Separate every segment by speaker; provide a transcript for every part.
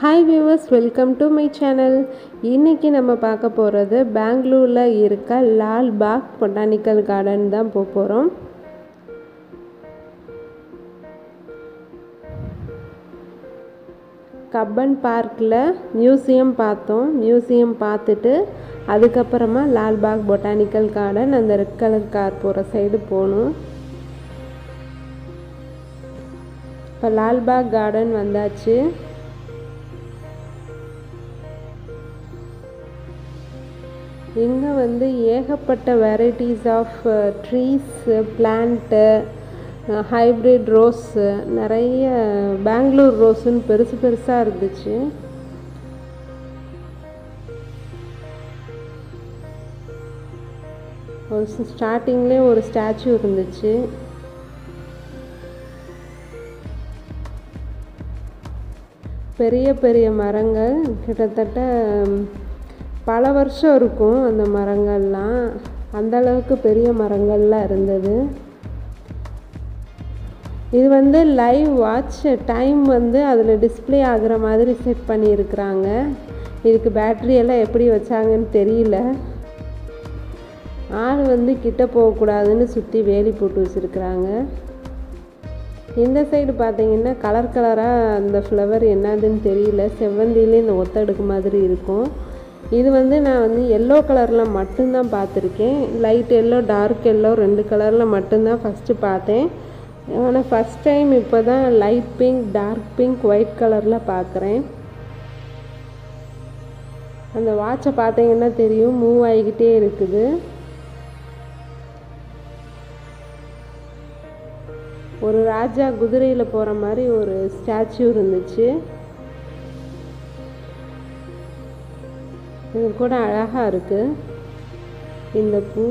Speaker 1: hi viewers welcome to my channel இன்றைக்கி நம்ம பார்க்க போகிறது பெங்களூரில் இருக்க லால்பாக் பொட்டானிக்கல் கார்டன் தான் போக போகிறோம் கப்பன் பார்க்கில் மியூசியம் பார்த்தோம் மியூசியம் பார்த்துட்டு அதுக்கப்புறமா லால்பாக் பொட்டானிக்கல் கார்டன் அந்த ரெட் கலர் கார் போகிற சைடு போகணும் இப்போ லால்பாக் கார்டன் வந்தாச்சு இங்கே வந்து ஏகப்பட்ட varieties of trees plant hybrid rose நிறைய பெங்களூர் ரோஸுன்னு பெருசு பெருசாக இருந்துச்சு ஒரு ஸ்டார்டிங்லேயே ஒரு ஸ்டாச்சு இருந்துச்சு பெரிய பெரிய மரங்கள் கிட்டத்தட்ட பல வருஷம் இருக்கும் அந்த மரங்கள்லாம் அந்த அளவுக்கு பெரிய மரங்கள்லாம் இருந்தது இது வந்து லைவ் வாட்ச் டைம் வந்து அதில் டிஸ்பிளே ஆகிற மாதிரி செட் பண்ணியிருக்கிறாங்க இதுக்கு பேட்ரி எல்லாம் எப்படி வச்சாங்கன்னு தெரியல ஆள் வந்து கிட்ட போகக்கூடாதுன்னு சுற்றி வேலி போட்டு வச்சுருக்குறாங்க இந்த சைடு பார்த்தீங்கன்னா கலர் கலராக அந்த ஃப்ளவர் என்னதுன்னு தெரியல செவ்வந்திலே இந்த ஒத்தடுக்கு மாதிரி இருக்கும் இது வந்து நான் வந்து எல்லோ கலரில் மட்டும்தான் பார்த்துருக்கேன் லைட் எல்லோ டார்க் எல்லோ ரெண்டு கலரில் மட்டும்தான் ஃபஸ்ட்டு பார்த்தேன் ஆனால் ஃபஸ்ட் டைம் இப்போ தான் light pink dark pink white கலரில் பார்க்குறேன் அந்த வாட்சை பார்த்தீங்கன்னா தெரியும் மூவ் ஆகிக்கிட்டே இருக்குது ஒரு ராஜா குதிரையில் போகிற மாதிரி ஒரு ஸ்டாச்சு இருந்துச்சு இது கூட அழகாக இருக்குது இந்த பூ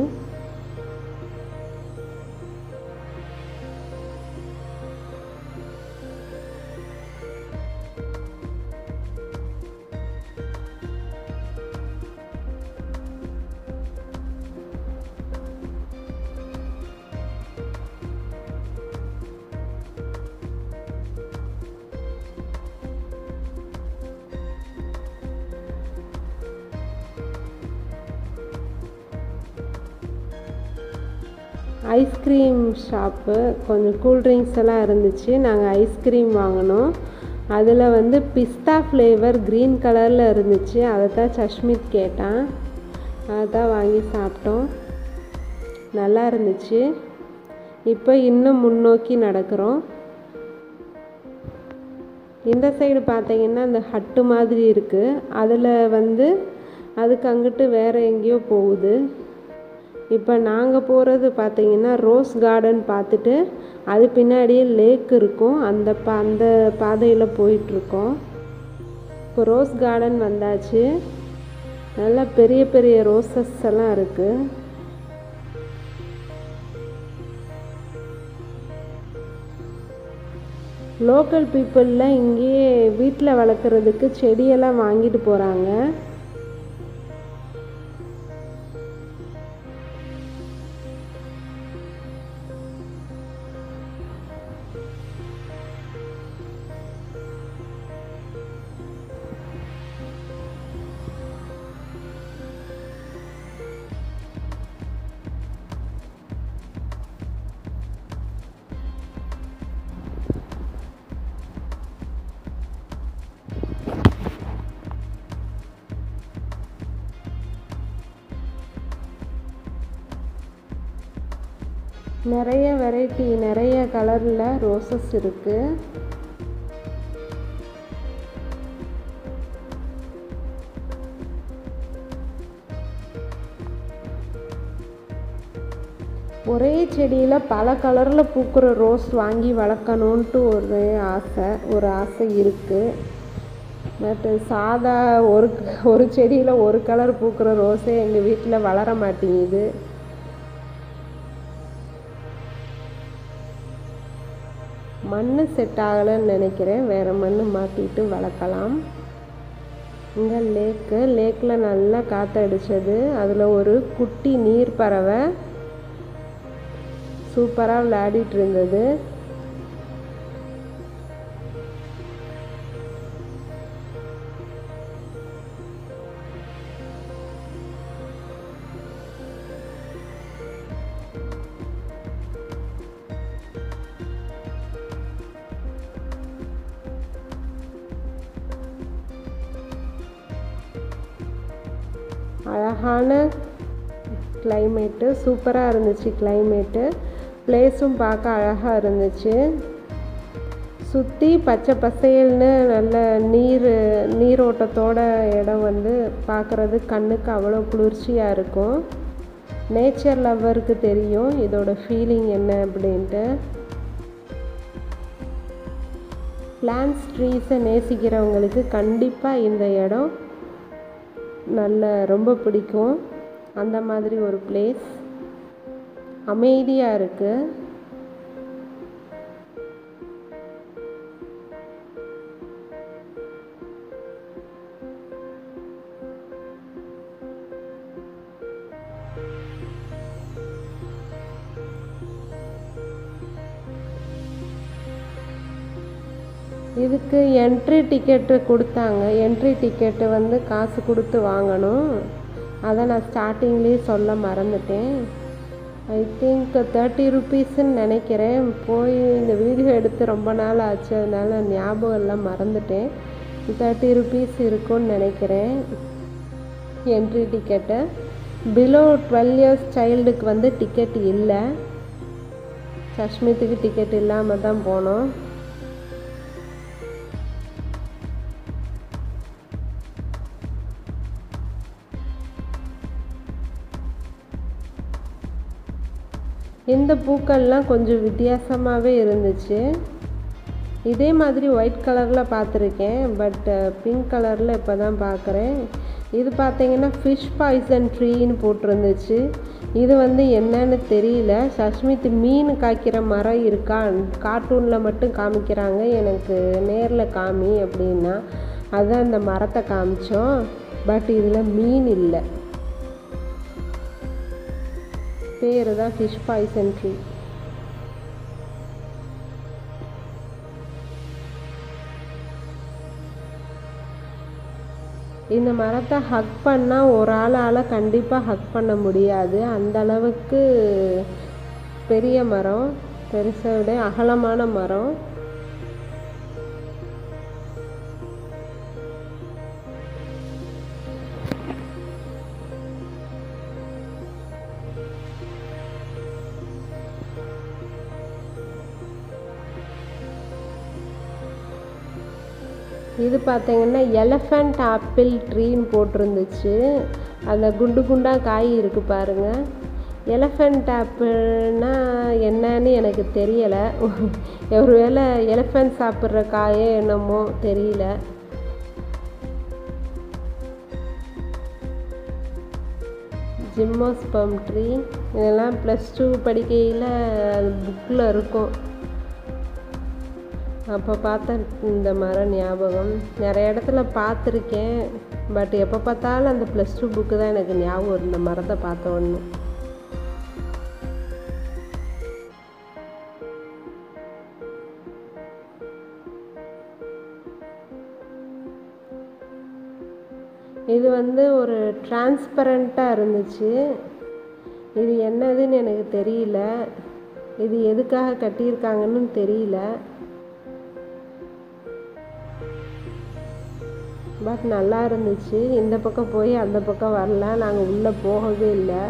Speaker 1: ஐஸ்கிரீம் ஷாப்பு கொஞ்சம் கூல்ட்ரிங்க்ஸ் எல்லாம் இருந்துச்சு நாங்கள் ஐஸ்கிரீம் வாங்கினோம் அதில் வந்து பிஸ்தா ஃப்ளேவர் க்ரீன் கலரில் இருந்துச்சு அதை தான் சஷ்மித் கேட்டான் அதை தான் வாங்கி சாப்பிட்டோம் நல்லா இருந்துச்சு இப்போ இன்னும் முன்னோக்கி நடக்கிறோம் இந்த சைடு பார்த்தீங்கன்னா அந்த ஹட்டு மாதிரி இருக்குது அதில் வந்து அதுக்கு அங்கிட்டு வேறு எங்கேயோ போகுது இப்போ நாங்கள் போகிறது பார்த்தீங்கன்னா ரோஸ் கார்டன் பார்த்துட்டு அது பின்னாடியே லேக் இருக்கும் அந்த பா அந்த பாதையில் போயிட்டுருக்கோம் இப்போ ரோஸ் கார்டன் வந்தாச்சு நல்லா பெரிய பெரிய ரோசஸ் எல்லாம் இருக்குது லோக்கல் பீப்புளில் இங்கேயே வீட்டில் வளர்க்குறதுக்கு செடியெல்லாம் வாங்கிட்டு போகிறாங்க நிறைய வெரைட்டி நிறைய கலரில் ரோசஸ் இருக்குது ஒரே செடியில் பல கலரில் பூக்கிற ரோஸ் வாங்கி வளர்க்கணுன்ட்டு ஒரு ஆசை ஒரு ஆசை இருக்குது பட் சாதா ஒரு ஒரு செடியில் ஒரு கலர் பூக்கிற ரோஸே எங்கள் வீட்டில் வளர மாட்டேங்குது மண் செட் ஆகலைன்னு நினைக்கிறேன் வேறு மண் மாற்றிட்டு வளர்க்கலாம் இங்கே லேக்கு லேக்கில் நல்லா காற்றடிச்சது அதில் ஒரு குட்டி நீர் பறவை சூப்பராக விளையாடிட்டு இருந்தது அழகான கிளைமேட்டு சூப்பராக இருந்துச்சு கிளைமேட்டு பிளேஸும் பார்க்க அழகாக இருந்துச்சு சுற்றி பச்சை பசேல்னு நல்ல நீர் நீரோட்டத்தோட இடம் வந்து பார்க்குறது கண்ணுக்கு அவ்வளோ குளிர்ச்சியாக இருக்கும் நேச்சர் லவ்வருக்கு தெரியும் இதோட ஃபீலிங் என்ன அப்படின்ட்டு பிளான்ஸ் ட்ரீஸை நேசிக்கிறவங்களுக்கு கண்டிப்பாக இந்த இடம் நல்ல ரொம்ப பிடிக்கும் அந்த மாதிரி ஒரு பிளேஸ் அமைதியாக இருக்குது இதுக்கு என்ட்ரி டிக்கெட்டு கொடுத்தாங்க என்ட்ரி டிக்கெட்டு வந்து காசு கொடுத்து வாங்கணும் அதை நான் ஸ்டார்டிங்லேயே சொல்ல மறந்துட்டேன் ஐ திங்க் தேர்ட்டி ருபீஸ்ன்னு நினைக்கிறேன் போய் இந்த வீடியோ எடுத்து ரொம்ப நாள் ஆச்சு அதனால ஞாபகம் எல்லாம் மறந்துட்டேன் தேர்ட்டி ருபீஸ் இருக்கும்னு நினைக்கிறேன் entry ticket below twelve years சைல்டுக்கு வந்து டிக்கெட் இல்லை சஷ்மித்துக்கு டிக்கெட் இல்லாமல் தான் போனோம் இந்த பூக்கள்லாம் கொஞ்சம் வித்தியாசமாகவே இருந்துச்சு இதே மாதிரி ஒயிட் கலரில் பார்த்துருக்கேன் பட் பிங்க் கலரில் இப்போ தான் பார்க்குறேன் இது பார்த்தீங்கன்னா ஃபிஷ் பாய்சன் ட்ரீன்னு போட்டிருந்துச்சு இது வந்து என்னன்னு தெரியல சஷ்மித் மீன் காய்க்கிற மரம் இருக்கா கார்ட்டூனில் மட்டும் காமிக்கிறாங்க எனக்கு நேரில் காமி அப்படின்னா அதான் அந்த மரத்தை காமிச்சோம் பட் இதில் மீன் இல்லை பேர் தான் ஃபிஷ் பாய்சன் ட்ரீ இந்த மரத்தை ஹக் பண்ணால் ஒரு ஆளால் கண்டிப்பாக ஹக் பண்ண முடியாது அந்த அளவுக்கு பெரிய மரம் பெருசை விட அகலமான மரம் இது பார்த்தீங்கன்னா எலஃபண்ட் ஆப்பிள் ட்ரீன்னு போட்டிருந்துச்சு அந்த குண்டு குண்டாக காய் இருக்குது பாருங்கள் எலஃபண்ட் ஆப்பிள்னா என்னன்னு எனக்கு தெரியலை ஒருவேளை எலஃபண்ட் சாப்பிட்ற காயே என்னமோ தெரியல ஜிம்மோஸ்பம் ட்ரீ இதெல்லாம் ப்ளஸ் டூ படிக்கையில் புக்கில் இருக்கும் அப்போ பார்த்த இந்த மரம் ஞாபகம் நிறைய இடத்துல பார்த்துருக்கேன் பட் எப்போ பார்த்தாலும் அந்த ப்ளஸ் டூ புக்கு தான் எனக்கு ஞாபகம் இந்த மரத்தை பார்த்த ஒன்று இது வந்து ஒரு டிரான்ஸ்பரண்ட்டாக இருந்துச்சு இது என்னதுன்னு எனக்கு தெரியல இது எதுக்காக கட்டியிருக்காங்கன்னு தெரியல பட் நல்லா இருந்துச்சு இந்த பக்கம் போய் அந்த பக்கம் வரல நாங்கள் உள்ளே போகவே இல்லை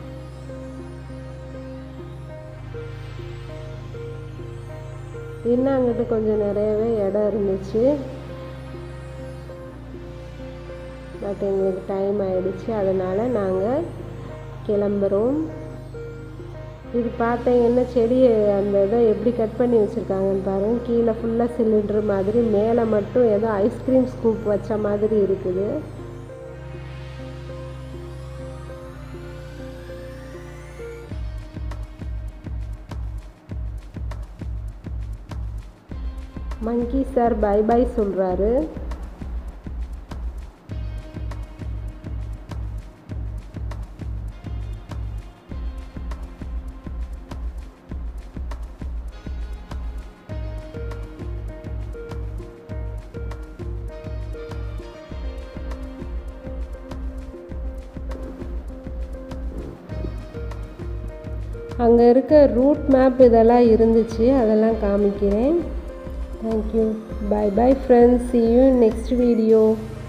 Speaker 1: இன்னும் அங்கிட்டு கொஞ்சம் நிறையவே இடம் இருந்துச்சு பட் எங்களுக்கு டைம் ஆயிடுச்சு அதனால் நாங்கள் கிளம்புறோம் இது பார்த்தீங்கன்னா செடி அந்த இதை எப்படி கட் பண்ணி வச்சுருக்காங்கன்னு பாருங்கள் கீழே ஃபுல்லாக சிலிண்டர் மாதிரி மேலே மட்டும் ஏதோ ஐஸ்கிரீம் ஸ்கூப் வச்ச மாதிரி இருக்குது மங்கி சார் பை பை சொல்கிறாரு அங்கே இருக்க ரூட் மேப் இதெல்லாம் இருந்துச்சு அதெல்லாம் காமிக்கிறேன் thank you bye bye friends see you next video